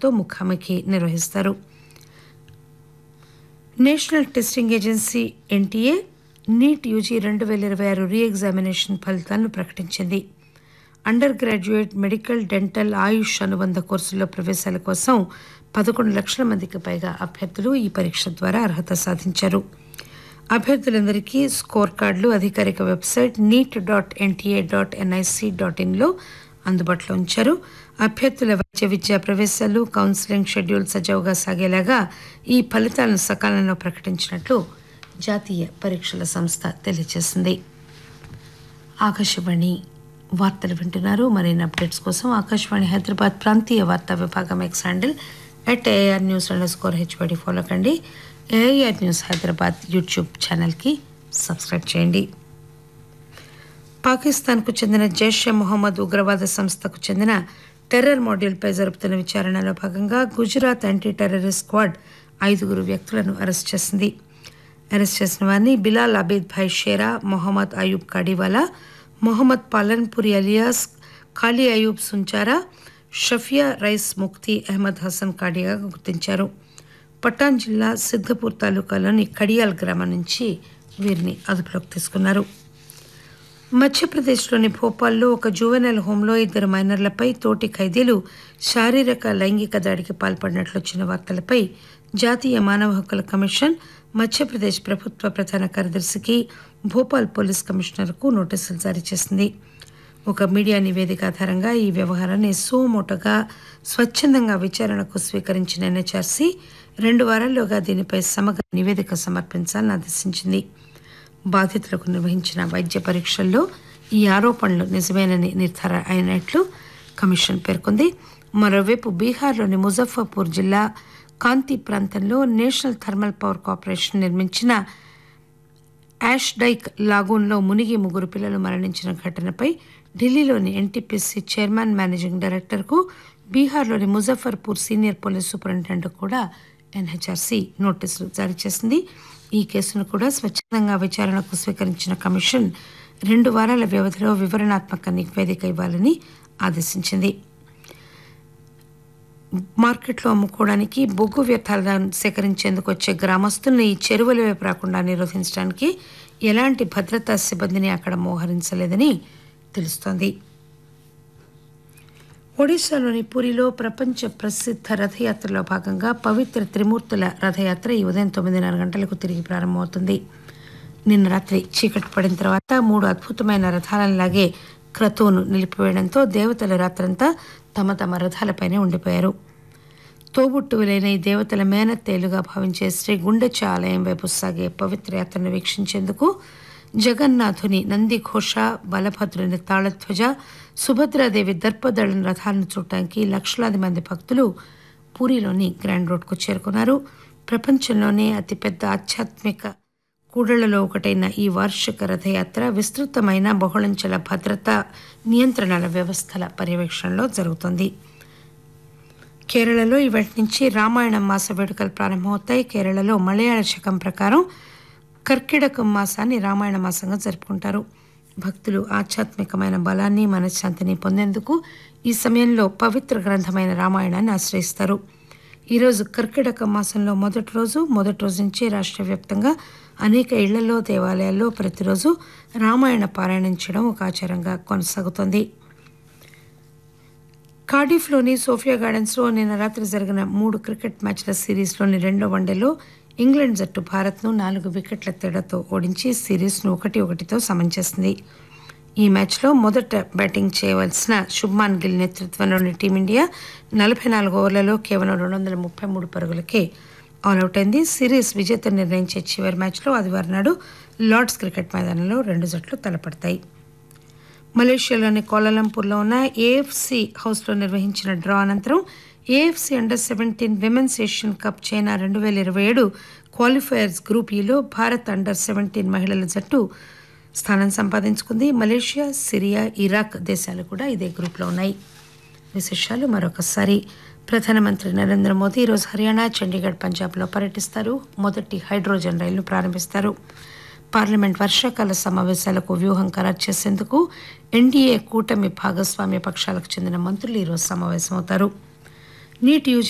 అభ్యర్థులతో ముఖాముఖి నిర్వహిస్తారు national testing agency NTA NEET UG రెండు వేల ఇరవై ఆరు రీ ఎగ్జామినేషన్ ఫలితాలను ప్రకటించింది under graduate medical dental AYUSH అనుబంధ కోర్సుల్లో ప్రవేశాల కోసం పదకొండు లక్షల మందికి పైగా అభ్యర్థులు ఈ పరీక్ష ద్వారా అర్హత సాధించారు అభ్యర్థులందరికీ స్కోర్ కార్డులు అధికారిక website NEET dot NTA dot NIC dot ఇన్లో అందుబాటులో ఉంచారు అభ్యర్థుల వైద్య విద్యా ప్రవేశాలు కౌన్సిలింగ్ షెడ్యూల్ సజావుగా సాగేలాగా ఈ ఫలితాలను సకాలంలో ప్రకటించినట్లు జాతీయ పరీక్షల సంస్థ తెలియజేసింది ఆకాశవాణి వార్తలు వింటున్నారు మరిన్ని అప్డేట్స్ కోసం ఆకాశవాణి హైదరాబాద్ ప్రాంతీయ వార్తా విభాగం X handle at AIR news underscore HYD follow కండి ఏఆర్ న్యూస్ హైదరాబాద్ యూట్యూబ్ ఛానల్కి సబ్స్క్రైబ్ చేయండి పాకిస్తాన్కు చెందిన జైషే మొహమ్మద్ ఉగ్రవాద సంస్థకు చెందిన టెర్రర్ మాడ్యూల్పై జరుపుతున్న విచారణలో భాగంగా గుజరాత్ యాంటీ టెర్రరిస్ట్ స్క్వాడ్ ఐదుగురు వ్యక్తులను అరెస్ట్ చేసింది అరెస్ట్ చేసిన వారిని బిలాల్ అబీద్ భాయ్ షేరా మొహమ్మద్ అయూబ్ కాడివాలా మొహమ్మద్ పాలన్పురి అలియాస్ ఖాళీ అయూబ్ సుంచారా షఫియా రైస్ ముక్తి అహ్మద్ హసన్ కాడియాగా గుర్తించారు పటాన్ జిల్లా సిద్దపూర్ తాలూకాలోని కడియాల్ గ్రామం నుంచి వీరిని అదుపులోకి తీసుకున్నారు మధ్యప్రదేశ్లోని భోపాల్లో ఒక జువెనల్ హోంలో ఇద్దరు మైనర్లపై తోటి ఖైదీలు శారీరక లైంగిక దాడికి పాల్పడినట్లు వచ్చిన వార్తలపై జాతీయ మానవ హక్కుల కమిషన్ మధ్యప్రదేశ్ ప్రభుత్వ ప్రధాన కార్యదర్శికి భోపాల్ పోలీస్ కమిషనర్కు నోటీసులు జారీ చేసింది ఒక మీడియా నివేదిక ఆధారంగా ఈ వ్యవహారాన్ని సోమోటగా స్వచ్ఛందంగా విచారణకు స్వీకరించిన ఎన్హెచ్ఆర్సీ రెండు వారాల్లోగా దీనిపై సమగ్ర నివేదిక సమర్పించాలని ఆదేశించింది బాధితులకు నిర్వహించిన వైద్య పరీక్షల్లో ఈ ఆరోపణలు నిజమేనని నిర్ధారణ అయినట్లు కమిషన్ పేర్కొంది మరోవైపు బీహార్లోని ముజఫర్పూర్ జిల్లా కాంతి ప్రాంతంలో నేషనల్ థర్మల్ పవర్ కార్పొరేషన్ నిర్మించిన యాష్ డైక్ లాగూన్లో మునిగి ముగ్గురు పిల్లలు మరణించిన ఘటనపై ఢిల్లీలోని ఎన్టీపీసీ చైర్మన్ మేనేజింగ్ డైరెక్టర్కు బీహార్లోని ముజఫర్పూర్ సీనియర్ పోలీస్ సూపరింటెండెంట్ కూడా ఎన్హెచ్ఆర్సీ నోటీసులు జారీ చేసింది ఈ కేసును కూడా స్వచ్ఛందంగా విచారణకు స్వీకరించిన కమిషన్ రెండు వారాల వ్యవధిలో వివరణాత్మక నివేదిక ఇవ్వాలని ఆదేశించింది మార్కెట్లో అమ్ముకోవడానికి బొగ్గు వ్యర్థాలను సేకరించేందుకు వచ్చే గ్రామస్తుల్ని ఈ చెరువుల వైపు రాకుండా నిరోధించడానికి ఎలాంటి భద్రతా సిబ్బందిని అక్కడ మోహరించలేదని తెలుస్తోంది ఒడిశాలోని పూరిలో ప్రపంచ ప్రసిద్ధ రథయాత్రలో భాగంగా పవిత్ర త్రిమూర్తుల రథయాత్ర ఈ ఉదయం తొమ్మిదిన్నర గంటలకు తిరిగి ప్రారంభమవుతుంది నిన్న రాత్రి చీకటి పడిన తర్వాత మూడు అద్భుతమైన రథాలను లాగే క్రతువును నిలిపివేయడంతో దేవతల రాత్రంతా తమ తమ రథాలపైనే ఉండిపోయారు తోబుట్టువులైన ఈ దేవతల మేనత్తేలుగా భావించే శ్రీ గుండెచ ఆలయం వైపు సాగే పవిత్ర యాత్రను వీక్షించేందుకు జగన్నాథుని నంది ఘోష బలభద్రుని తాళధ్వజ సుభద్రాదేవి దర్పదళం రథాలను చూడటానికి లక్షలాది మంది భక్తులు పూరిలోని గ్రాండ్ రోడ్కు చేరుకున్నారు ప్రపంచంలోనే అతిపెద్ద ఆధ్యాత్మిక కూడళ్లలో ఒకటైన ఈ వార్షిక రథయాత్ర విస్తృతమైన బహుళంచెల భద్రతా నియంత్రణల వ్యవస్థల పర్యవేక్షణలో జరుగుతోంది కేరళలో ఇవాటి నుంచి రామాయణం మాస వేడుకలు ప్రారంభమవుతాయి కేరళలో మలయాళ శకం ప్రకారం కర్కిడకం మాసాన్ని రామాయణ మాసంగా జరుపుకుంటారు భక్తులు ఆధ్యాత్మికమైన బలాన్ని మనశ్శాంతిని పొందేందుకు ఈ సమయంలో పవిత్ర గ్రంథమైన రామాయణాన్ని ఆశ్రయిస్తారు ఈరోజు కర్కిటక మాసంలో మొదటి రోజు మొదటి రోజు నుంచి రాష్ట్ర వ్యాప్తంగా అనేక ఇళ్లలో దేవాలయాల్లో ప్రతిరోజు రామాయణ పారాయణం చేయడం ఒక ఆచారంగా కొనసాగుతోంది కార్డిఫ్లోని సోఫియా గార్డెన్స్లో నిన్న రాత్రి జరిగిన మూడు క్రికెట్ మ్యాచ్ల సిరీస్లోని రెండో వన్డేలో ఇంగ్లాండ్ జట్టు భారత్ను నాలుగు వికెట్ల తేడాతో ఓడించి సిరీస్ను ఒకటి ఒకటితో సమం చేసింది ఈ మ్యాచ్లో మొదట బ్యాటింగ్ చేయవలసిన శుభ్మాన్ గిల్ నేతృత్వంలోని టీమిండియా నలభై నాలుగు ఓవర్లలో కేవలం రెండు వందల ముప్పై మూడు పరుగులకే ఆల్అవుట్ అయింది సిరీస్ విజేత నిర్ణయించే చివరి మ్యాచ్లో ఆదివారం నాడు లార్డ్స్ క్రికెట్ మైదానంలో రెండు జట్లు తలపడతాయి మలేషియాలోని కోలాలంపూర్లో ఉన్న ఏఎఫ్సి హౌస్లో నిర్వహించిన డ్రా అనంతరం AFC under seventeen women's Asian cup China రెండు వేల ఇరవై ఏడు క్వాలిఫైయర్స్ గ్రూప్ ఈలో భారత్ అండర్ సెవెంటీన్ మహిళల జట్టు స్థానం సంపాదించుకుంది మలేషియా సిరియా ఇరాక్ దేశాలు కూడా ఇదే గ్రూప్లో ఉన్నాయి విశేషాలు మరొకసారి ప్రధానమంత్రి నరేంద్ర మోదీ ఈరోజు హర్యానా చండీగఢ్ పంజాబ్లో పర్యటిస్తారు మొదటి హైడ్రోజన్ రైలును ప్రారంభిస్తారు పార్లమెంట్ వర్షాకాల సమావేశాలకు వ్యూహం ఖరారు చేసేందుకు ఎన్డీఏ కూటమి భాగస్వామ్య పక్షాలకు చెందిన మంత్రులు ఈరోజు సమావేశమవుతారు నీట్ యూజీ